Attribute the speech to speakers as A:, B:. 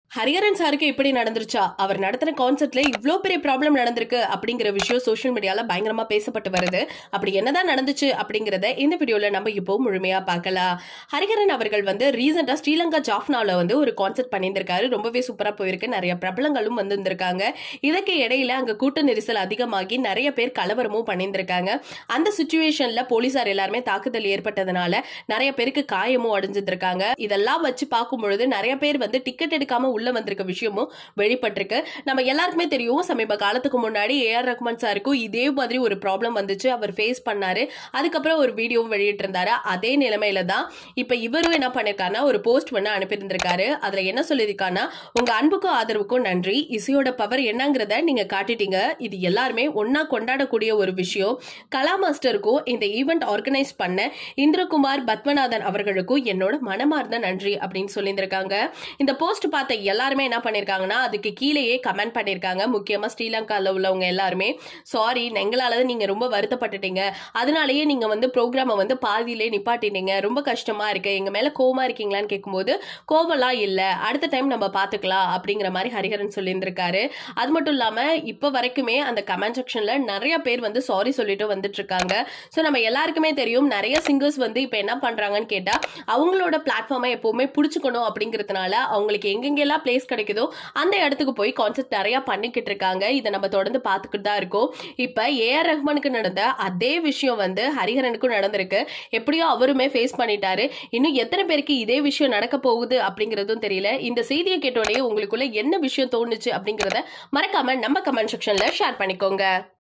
A: ஹரிஹரன் சாருக்கு இப்படி நடந்துருச்சா அவர் நடத்தின கான்செர்ட்ல இவ்ளோ பெரிய ப்ராப்ளம் நடந்திருக்கு அப்படிங்கிற விஷயம் சோஷியல் மீடியால பயங்கரமா பேசப்பட்டு வருது அப்படி என்னதான் நடந்துச்சு அப்படிங்கறத இந்த வீடியோல நம்ம இப்போ முழுமையா பார்க்கலாம் ஹரிஹரன் அவர்கள் வந்து ரீசெண்டா ஸ்ரீலங்கா ஜாஃப்னால வந்து ஒரு கான்செர்ட் பண்ணியிருந்திருக்காரு ரொம்பவே சூப்பரா போயிருக்கு நிறைய பிரபலங்களும் வந்திருந்திருக்காங்க இதுக்கு இடையில அங்க கூட்ட நெரிசல் அதிகமாகி நிறைய பேர் கலவரமும் பண்ணியிருந்திருக்காங்க அந்த சுச்சுவேஷன்ல போலீசார் எல்லாருமே தாக்குதல் ஏற்பட்டதுனால நிறைய பேருக்கு காயமும் அடைஞ்சிருக்காங்க இதெல்லாம் வச்சு பார்க்கும் பொழுது நிறைய பேர் வந்து டிக்கெட் எடுக்காம உள்ள வந்திருக்க விஷயமும் வெளிப்பட்டிருக்கு நம்ம எல்லாருக்குமே தெரியும் சமீப காலத்துக்கு முன்னாடி ஏஆர் ரஹ்மான் சாருக்கும் இதே மாதிரி ஒரு ப்ராப்ளம் வந்துச்சு அவர் ஃபேஸ் பண்ணாரு அதுக்கப்புறம் ஒரு வீடியோவும் வெளியிட்டு இருந்தாரு அதே நிலைமையில தான் இப்ப இவரும் என்ன பண்ணிருக்காருன்னா ஒரு போஸ்ட் ஒன்று அனுப்பியிருந்திருக்காரு அதுல என்ன சொல்லியிருக்காருன்னா உங்க அன்புக்கும் ஆதரவுக்கும் நன்றி இசையோட பவர் என்னங்கிறத நீங்க காட்டிட்டீங்க இது எல்லாருமே ஒன்னா கொண்டாடக்கூடிய ஒரு விஷயம் கலா மாஸ்டருக்கும் இந்த ஈவெண்ட் ஆர்கனைஸ் பண்ண இந்திரகுமார் பத்மநாதன் அவர்களுக்கும் என்னோட மனமார்ந்த நன்றி அப்படின்னு சொல்லியிருந்திருக்காங்க இந்த போஸ்ட் பார்த்த எல்லாருமே என்ன பண்ணிருக்காங்கன்னா அதுக்கு கீழேயே கமெண்ட் பண்ணிருக்காங்க முக்கியமா ஸ்ரீலங்கால உள்ளவங்க எல்லாருமே சாரி எங்களால நீங்க ரொம்ப வருத்தப்பட்டுட்டீங்க அதனாலயே நீங்க வந்து ப்ரோக்ராமை வந்து பாதியிலே நிப்பாட்டினீங்க ரொம்ப கஷ்டமா இருக்கு எங்க மேல கோவமா இருக்கீங்களான்னு கேட்கும்போது கோவம்லாம் இல்ல அடுத்த டைம் நம்ம பாத்துக்கலாம் அப்படிங்கிற மாதிரி ஹரிஹரன் சொல்லியிருந்திருக்காரு அது மட்டும் இல்லாம இப்ப வரைக்குமே அந்த கமெண்ட் செக்ஷன்ல நிறைய பேர் வந்து சாரி சொல்லிட்டு வந்துட்டு இருக்காங்க ஸோ நம்ம எல்லாருக்குமே தெரியும் நிறைய சிங்கர்ஸ் வந்து இப்போ என்ன பண்றாங்கன்னு கேட்டா அவங்களோட பிளாட்ஃபார்மை எப்பவுமே பிடிச்சிக்கணும் அப்படிங்கிறதுனால அவங்களுக்கு எங்கெங்கெல்லாம் பிளேஸ் கிடைக்குதோ அந்த இடத்துக்கு போய் கான்செர்ட் நிறைய பண்ணிக்கிட்டு இருக்காங்க இதை நம்ம தொடர்ந்து பார்த்துக்கிட்டு தான் இருக்கோம் இப்போ ஏஆர் ரஹ்மானுக்கு நடந்த அதே விஷயம் வந்து ஹரிஹரனுக்கும் நடந்திருக்கு எப்படியோ அவருமே ஃபேஸ் பண்ணிட்டாரு இன்னும் எத்தனை பேருக்கு இதே விஷயம் நடக்க போகுது அப்படிங்கிறதும் தெரியல இந்த செய்தியை கேட்டோடனே உங்களுக்குள்ள என்ன விஷயம் தோணுச்சு அப்படிங்கிறத மறக்காம நம்ம கமெண்ட் செக்ஷன்ல ஷேர் பண்ணிக்கோங்க